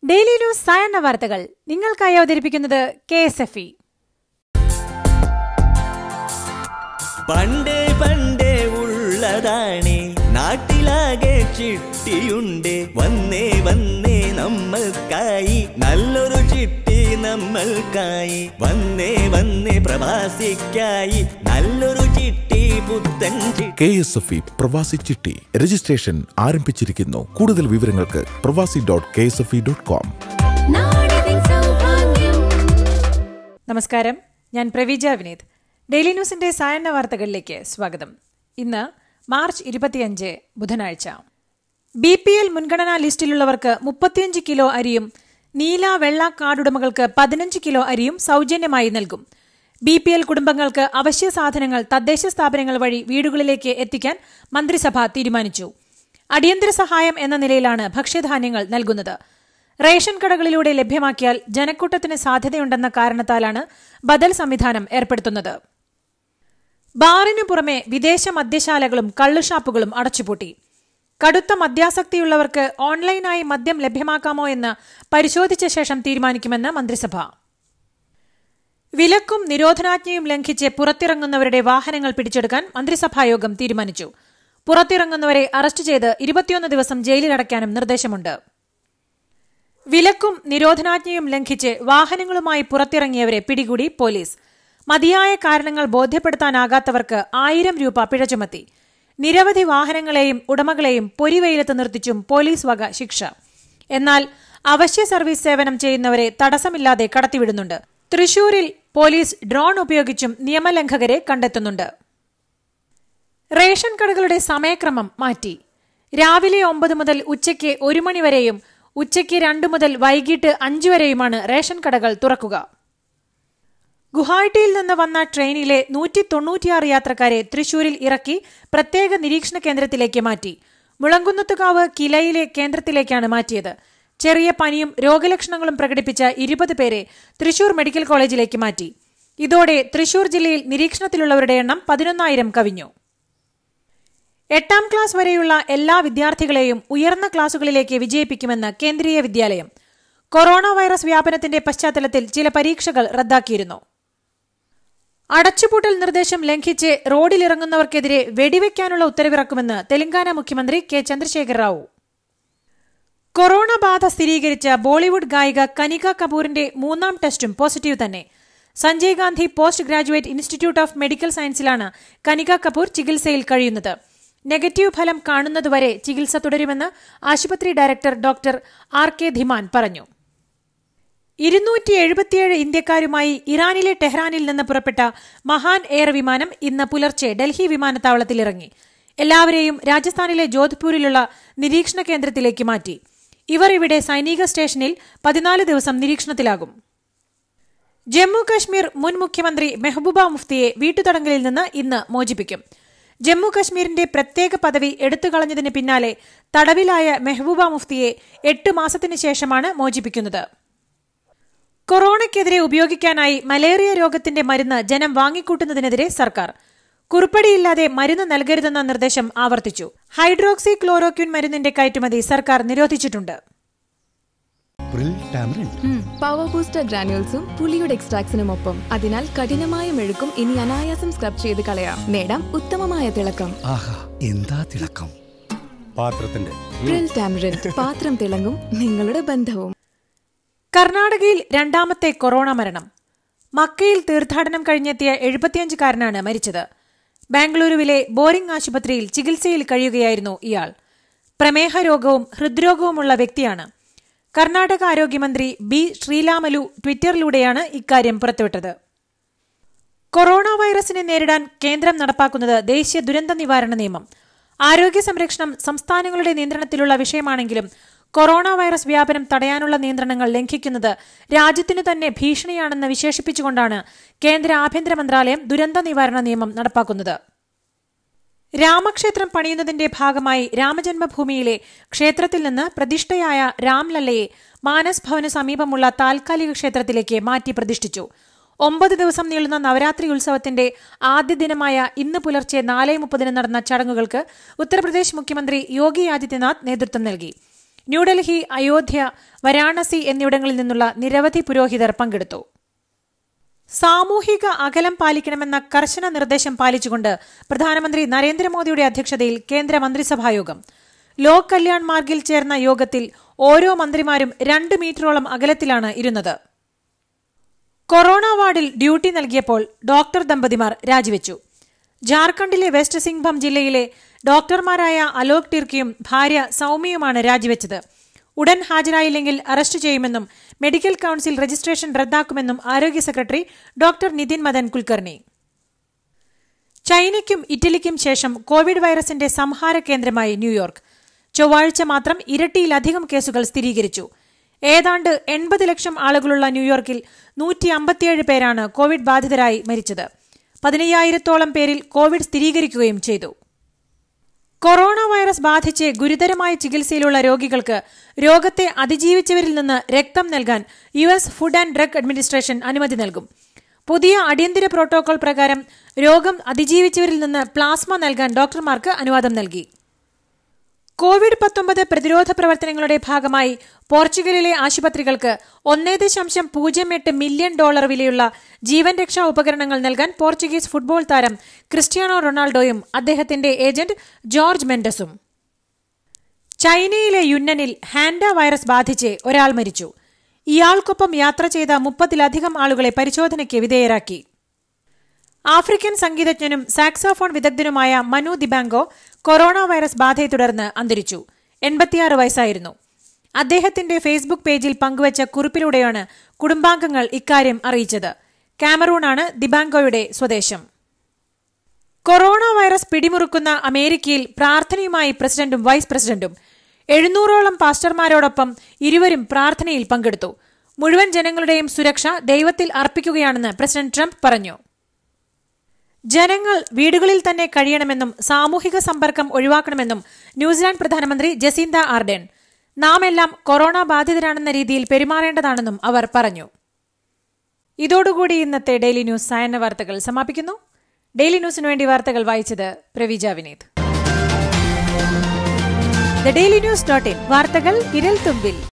daily news സായന്ന വാർത്തകൾ നിങ്ങൾക്കായി അവതരിപ്പിക്കുന്നത് കെ എസ് എഫ് ഇ പണ്ടേ പണ്ടേ ഉള്ളതാണ് നാട്ടിലാകെ ചിട്ടിയുണ്ട് വന്നേ വന്നേ നമ്മൾക്കായി നല്ലൊരു ചിട്ടി നമ്മൾക്കായി വന്നേ വന്നേ പ്രവാസിക്കായി നല്ലൊരു ചിട്ടി പുത്തൻ ചിട്ടി കെ എസ് എഫ് ഇ പ്രവാസി ചിട്ടി രജിസ്ട്രേഷൻ ആരംഭിച്ചിരിക്കുന്നു കൂടുതൽ വിവരങ്ങൾക്ക് Pravasi dot K S F E dot com നാടിൻ സൗഭാഗ്യം നമസ്കാരം ഞാൻ പ്രവീജ വിനീത് ഡെയിലി ന്യൂസിന്റെ സായന്ന വാർത്തകളിലേക്ക് സ്വാഗതം ഇന്ന് മാർച്ച് ഇരുപത്തിയഞ്ച് ബുധനാഴ്ച ബി പി എൽ മുൻഗണനാ ലിസ്റ്റിലുള്ളവർക്ക് മുപ്പത്തിയഞ്ച് കിലോ അരിയും നീല വെള്ള കാർഡുടമകൾക്ക് പതിനഞ്ച് കിലോ അരിയും സൗജന്യമായി നൽകും ബി പി എൽ കുടുംബങ്ങൾക്ക് അവശ്യ സാധനങ്ങൾ തദ്ദേശ സ്ഥാപനങ്ങൾ വഴി വീടുകളിലേക്ക് എത്തിക്കാൻ മന്ത്രിസഭ തീരുമാനിച്ചു അടിയന്തര സഹായം എന്ന നിലയിലാണ് ഭക്ഷ്യധാന്യങ്ങൾ നൽകുന്നത് റേഷൻ കടകളിലൂടെ ലഭ്യമാക്കിയാൽ ജനക്കൂട്ടത്തിന് സാധ്യതയുണ്ടെന്ന കാരണത്താലാണ് ബദൽ സംവിധാനം ഏർപ്പെടുത്തുന്നത് ബാറിനു പുറമെ വിദേശ മദ്യശാലകളും കള്ളുഷാപ്പുകളും അടച്ചുപൂട്ടി കടുത്ത മദ്യാസക്തിയുള്ളവർക്ക് ഓൺലൈനായി മദ്യം ലഭ്യമാക്കാമോ എന്ന് പരിശോധിച്ച ശേഷം തീരുമാനിക്കുമെന്ന് മന്ത്രിസഭ വിലക്കും നിരോധനാജ്ഞയും ലംഘിച്ച് പുറത്തിറങ്ങുന്നവരുടെ വാഹനങ്ങൾ പിടിച്ചെടുക്കാൻ മന്ത്രിസഭായോഗം തീരുമാനിച്ചു പുറത്തിറങ്ങുന്നവരെ അറസ്റ്റ് ചെയ്ത് ഇരുപത്തിയൊന്ന് ദിവസം ജയിലിലടയ്ക്കാനും നിർദ്ദേശമുണ്ട് വിലക്കും നിരോധനാജ്ഞയും ലംഘിച്ച് വാഹനങ്ങളുമായി പുറത്തിറങ്ങിയവരെ പിടികൂടി പോലീസ് മതിയായ കാരണങ്ങൾ ബോധ്യപ്പെടുത്താനാകാത്തവർക്ക് ആയിരം രൂപ പിഴ ചുമത്തി നിരവധി വാഹനങ്ങളെയും ഉടമകളെയും പൊരിവെയിലത്ത് നിർത്തിച്ചും പോലീസ് വക ശിക്ഷ എന്നാൽ അവശ്യ സർവീസ് സേവനം ചെയ്യുന്നവരെ തടസ്സമില്ലാതെ കടത്തിവിടുന്നുണ്ട് തൃശൂരിൽ പോലീസ് ഡ്രോൺ ഉപയോഗിച്ചും നിയമലംഘകരെ കണ്ടെത്തുന്നുണ്ട് റേഷൻ കടകളുടെ സമയക്രമം മാറ്റി രാവിലെ ഒമ്പത് മുതൽ ഉച്ചയ്ക്ക് ഒരു മണിവരെയും ഉച്ചയ്ക്ക് രണ്ട് മുതൽ വൈകിട്ട് അഞ്ചു വരെയുമാണ് റേഷൻ കടകൾ തുറക്കുക ഗുവാഹട്ടിയിൽ നിന്ന് വന്ന ട്രെയിനിലെ നൂറ്റി തൊണ്ണൂറ്റിയാറ് യാത്രക്കാരെ തൃശൂരിൽ ഇറക്കി പ്രത്യേക നിരീക്ഷണ കേന്ദ്രത്തിലേക്ക് മാറ്റി മുളങ്കുന്നത്തുകാവ് കിലയിലെ കേന്ദ്രത്തിലേക്കാണ് മാറ്റിയത് ചെറിയ പനിയും രോഗലക്ഷണങ്ങളും പ്രകടിപ്പിച്ച ഇരുപത് പേരെ തൃശൂർ മെഡിക്കൽ കോളേജിലേക്ക് മാറ്റി ഇതോടെ തൃശൂർ ജില്ലയിൽ നിരീക്ഷണത്തിലുള്ളവരുടെ എണ്ണം പതിനൊന്നായിരം കവിഞ്ഞു എട്ടാം ക്ലാസ് വരെയുള്ള എല്ലാ വിദ്യാർത്ഥികളെയും ഉയർന്ന ക്ലാസുകളിലേക്ക് വിജയിപ്പിക്കുമെന്ന് കേന്ദ്രീയ വിദ്യാലയം കൊറോണ വൈറസ് വ്യാപനത്തിന്റെ പശ്ചാത്തലത്തിൽ ചില പരീക്ഷകൾ റദ്ദാക്കിയിരുന്നു അടച്ചുപൂട്ടൽ നിർദ്ദേശം ലംഘിച്ച് റോഡിലിറങ്ങുന്നവർക്കെതിരെ വെടിവെക്കാനുള്ള ഉത്തരവിറക്കുമെന്ന് തെലങ്കാന മുഖ്യമന്ത്രി കെ ചന്ദ്രശേഖർ റാവു കൊറോണ ബാധ സ്ഥിരീകരിച്ച ബോളിവുഡ് ഗായിക കനിക കപൂറിന്റെ മൂന്നാം ടെസ്റ്റും പോസിറ്റീവ് തന്നെ Sanjay Gandhi post graduate institute of medical സയൻസിലാണ് കനിക കപൂർ ചികിത്സയിൽ കഴിയുന്നത് നെഗറ്റീവ് ഫലം കാണുന്നതുവരെ ചികിത്സ തുടരുമെന്ന് ആശുപത്രി director doctor R K Dhiman പറഞ്ഞു ഇരുന്നൂറ്റി എഴുപത്തിയേഴ് ഇന്ത്യക്കാരുമായി ഇറാനിലെ ടെഹ്റാനിൽ നിന്ന് പുറപ്പെട്ട മഹാൻ എയർ വിമാനം ഇന്ന് പുലർച്ചെ ഡൽഹി വിമാനത്താവളത്തിലിറങ്ങി എല്ലാവരെയും രാജസ്ഥാനിലെ ജോധ്പൂരിലുള്ള നിരീക്ഷണ കേന്ദ്രത്തിലേക്ക് മാറ്റി ഇവർ ഇവിടെ സൈനിക സ്റ്റേഷനിൽ പതിനാല് ദിവസം നിരീക്ഷണത്തിലാകും ജമ്മു കശ്മീർ മുൻ മുഖ്യമന്ത്രി മെഹബൂബ മുഫ്തിയെ വീട്ടുതടങ്കലിൽ നിന്ന് ഇന്ന് മോചിപ്പിക്കും ജമ്മു കശ്മീരിന്റെ പ്രത്യേക പദവി എടുത്തുകളഞ്ഞതിന് പിന്നാലെ തടവിലായ മെഹബൂബ മുഫ്തിയെ എട്ട് മാസത്തിനു ശേഷമാണ് മോചിപ്പിക്കുന്നത് കൊറോണയ്ക്കെതിരെ ഉപയോഗിക്കാനായി മലേറിയ രോഗത്തിന്റെ മരുന്ന് ജനം വാങ്ങിക്കൂട്ടുന്നതിനെതിരെ സർക്കാർ കുറിപ്പടിയില്ലാതെ മരുന്ന് നൽകരുതെന്ന നിർദ്ദേശം ആവർത്തിച്ചു ഹൈഡ്രോക്സി ക്ലോറോക്യൂൻ മരുന്നിന്റെ കയറ്റുമതി സർക്കാർ നിരോധിച്ചിട്ടുണ്ട് പ്രിൽ ടാമറിൻ പവർ ബൂസ്റ്റർ ഗ്രാനുവൽസും പുളിയുടെ എക്സ്ട്രാക്സിനും ഒപ്പം അതിനാൽ കഠിനമായ മെഴുക്കും ഇനി അനായാസം സ്ക്രബ് ചെയ്ത് കളയാം നേടാം ഉത്തമമായ തിളക്കം ആഹാ എന്താ തിളക്കം പാത്രത്തിന്റെ പ്രിൽ ടാമറിൻ പാത്രം തിളങ്ങും നിങ്ങളുടെ ബന്ധവും കർണാടകയിൽ രണ്ടാമത്തെ കൊറോണ മരണം മക്കയിൽ തീർത്ഥാടനം കഴിഞ്ഞെത്തിയ എഴുപത്തിയഞ്ചുകാരനാണ് മരിച്ചത് ബാംഗ്ലൂരുവിലെ ബോറിംഗ് ആശുപത്രിയിൽ ചികിത്സയിൽ കഴിയുകയായിരുന്നു ഇയാൾ പ്രമേഹ രോഗവും ഹൃദ്രോഗവുമുള്ള വ്യക്തിയാണ് കർണാടക ആരോഗ്യമന്ത്രി ബി ശ്രീലാമലു ട്വിറ്ററിലൂടെയാണ് ഇക്കാര്യം പുറത്തുവിട്ടത് കൊറോണ വൈറസിനെ നേരിടാൻ കേന്ദ്രം നടപ്പാക്കുന്നത് ദേശീയ ദുരന്ത നിവാരണ നിയമം ആരോഗ്യ സംരക്ഷണം സംസ്ഥാനങ്ങളുടെ നിയന്ത്രണത്തിലുള്ള വിഷയമാണെങ്കിലും കൊറോണ വൈറസ് വ്യാപനം തടയാനുള്ള നിയന്ത്രണങ്ങൾ ലംഘിക്കുന്നത് രാജ്യത്തിനു തന്നെ ഭീഷണിയാണെന്ന് വിശേഷിപ്പിച്ചുകൊണ്ടാണ് കേന്ദ്ര ആഭ്യന്തര മന്ത്രാലയം ദുരന്ത നിവാരണ നിയമം നടപ്പാക്കുന്നത് രാമക്ഷേത്രം പണിയുന്നതിന്റെ ഭാഗമായി രാമജന്മഭൂമിയിലെ ക്ഷേത്രത്തിൽ നിന്ന് പ്രതിഷ്ഠയായ രാംലല്ലയെ മാനസ് ഭവന് സമീപമുള്ള താൽക്കാലിക ക്ഷേത്രത്തിലേക്ക് മാറ്റി പ്രതിഷ്ഠിച്ചു ഒമ്പത് ദിവസം നീളുന്ന നവരാത്രി ഉത്സവത്തിന്റെ ആദ്യ ദിനമായ ഇന്ന് പുലർച്ചെ നാല് മുപ്പതിന് നടന്ന ചടങ്ങുകൾക്ക് ഉത്തർപ്രദേശ് മുഖ്യമന്ത്രി യോഗി ആദിത്യനാഥ് നേതൃത്വം നൽകി ന്യൂഡൽഹി അയോധ്യ വാരാണസി എന്നിവിടങ്ങളിൽ നിന്നുള്ള നിരവധി പുരോഹിതർ പങ്കെടുത്തു സാമൂഹിക അകലം പാലിക്കണമെന്ന കർശന നിർദ്ദേശം പാലിച്ചുകൊണ്ട് പ്രധാനമന്ത്രി നരേന്ദ്രമോദിയുടെ അധ്യക്ഷതയിൽ കേന്ദ്ര മന്ത്രിസഭായോഗം ലോക് കല്യാൺ മാർഗിൽ ചേർന്ന യോഗത്തിൽ ഓരോ മന്ത്രിമാരും രണ്ട് മീറ്ററോളം അകലത്തിലാണ് ഇരുന്നത് കൊറോണ വാർഡിൽ ഡ്യൂട്ടി നൽകിയപ്പോൾ ഡോക്ടർ ദമ്പതിമാർ രാജിവെച്ചു ജാർഖണ്ഡിലെ വെസ്റ്റ് സിംഗ്ഭം ജില്ലയിലെ ഡോക്ടർമാരായ അലോക് ടിർക്കിയും ഭാര്യ സൌമ്യയുമാണ് രാജിവെച്ചത് ഉടൻ ഹാജരായില്ലെങ്കിൽ അറസ്റ്റ് ചെയ്യുമെന്നും മെഡിക്കൽ കൌൺസിൽ രജിസ്ട്രേഷൻ റദ്ദാക്കുമെന്നും ആരോഗ്യ സെക്രട്ടറി ഡോക്ടർ നിതിൻ മദൻ കുൽക്കർണി ചൈനയ്ക്കും ഇറ്റലിക്കും ശേഷം കോവിഡ് വൈറസിന്റെ സംഹാര കേന്ദ്രമായി ന്യൂയോർക്ക് ചൊവ്വാഴ്ച മാത്രം ഇരട്ടിയിലധികം കേസുകൾ സ്ഥിരീകരിച്ചു ഏതാണ്ട് എൺപത് ലക്ഷം ആളുകളുള്ള ന്യൂയോർക്കിൽ നൂറ്റി അമ്പത്തിയേഴ് പേരാണ് കോവിഡ് ബാധിതരായി മരിച്ചത് പതിനയ്യായിരത്തോളം പേരിൽ കോവിഡ് സ്ഥിരീകരിക്കുകയും ചെയ്തു കൊറോണ വൈറസ് ബാധിച്ച് ഗുരുതരമായ ചികിത്സയിലുള്ള രോഗികൾക്ക് രോഗത്തെ അതിജീവിച്ചവരിൽ നിന്ന് രക്തം നൽകാൻ U S food and drug administration അനുമതി നൽകും പുതിയ അടിയന്തര പ്രോട്ടോകോൾ പ്രകാരം രോഗം അതിജീവിച്ചവരിൽ നിന്ന് പ്ലാസ്മ നൽകാൻ ഡോക്ടർമാർക്ക് അനുവാദം നൽകി കോവിഡ് പത്തൊമ്പത് പ്രതിരോധ പ്രവർത്തനങ്ങളുടെ ഭാഗമായി പോർച്ചുഗലിലെ ആശുപത്രികൾക്ക് ഒന്നേ ദശാംശം പൂജ്യം എട്ട് മില്യൺ ഡോളർ വിലയുള്ള ജീവൻ രക്ഷാ ഉപകരണങ്ങൾ നൽകാൻ പോർച്ചുഗീസ് ഫുട്ബോൾ താരം ക്രിസ്ത്യാനോ റൊണാൾഡോയും അദ്ദേഹത്തിന്റെ ഏജന്റ് ജോർജ് മെൻഡസും ചൈനയിലെ യുന്നനിൽ ഹാൻഡ വൈറസ് ബാധിച്ച് ഒരാൾ മരിച്ചു ഇയാൾക്കൊപ്പം യാത്ര ചെയ്ത മുപ്പതിലധികം ആളുകളെ പരിശോധനയ്ക്ക് വിധേയരാക്കി ആഫ്രിക്കൻ സംഗീതജ്ഞനും സാക്സോഫോൺ വിദഗ്ധനുമായ മനു ദിബാങ്കോ കൊറോണ വൈറസ് ബാധയെ തുടർന്ന് അന്തരിച്ചു എൺപത്തിയാറ് വയസ്സായിരുന്നു അദ്ദേഹത്തിന്റെ ഫേസ്ബുക്ക് പേജിൽ പങ്കുവച്ച കുറിപ്പിലൂടെയാണ് കുടുംബാംഗങ്ങൾ ഇക്കാര്യം അറിയിച്ചത് കാമറൂണാണ് ദിബാങ്കോയുടെ സ്വദേശം കൊറോണ വൈറസ് പിടിമുറുക്കുന്ന അമേരിക്കയിൽ പ്രാർത്ഥനയുമായി പ്രസിഡന്റും വൈസ് പ്രസിഡന്റും എഴുന്നൂറോളം പാസ്റ്റർമാരോടൊപ്പം ഇരുവരും പ്രാർത്ഥനയിൽ പങ്കെടുത്തു മുഴുവൻ ജനങ്ങളുടെയും സുരക്ഷ ദൈവത്തിൽ അർപ്പിക്കുകയാണെന്ന് പ്രസിഡന്റ് ട്രംപ് പറഞ്ഞു ജനങ്ങൾ വീടുകളിൽ തന്നെ കഴിയണമെന്നും സാമൂഹിക സമ്പർക്കം ഒഴിവാക്കണമെന്നും ന്യൂസിലാൻഡ് പ്രധാനമന്ത്രി ജസീന്ത ആർഡൻ നാം എല്ലാം കൊറോണ ബാധിതരാണെന്ന രീതിയിൽ പെരുമാറേണ്ടതാണെന്നും അവർ പറഞ്ഞു ഇതോടുകൂടി ഇന്നത്തെ ഡെയിലി ന്യൂസ് സായന്ന വാർത്തകൾ സമാപിക്കുന്നു ഡെയിലി ന്യൂസിനു വേണ്ടി വാർത്തകൾ വായിച്ചത് Praveeja Vineeth the daily news dot in വാർത്തകൾ വിരൽ തുമ്പിൽ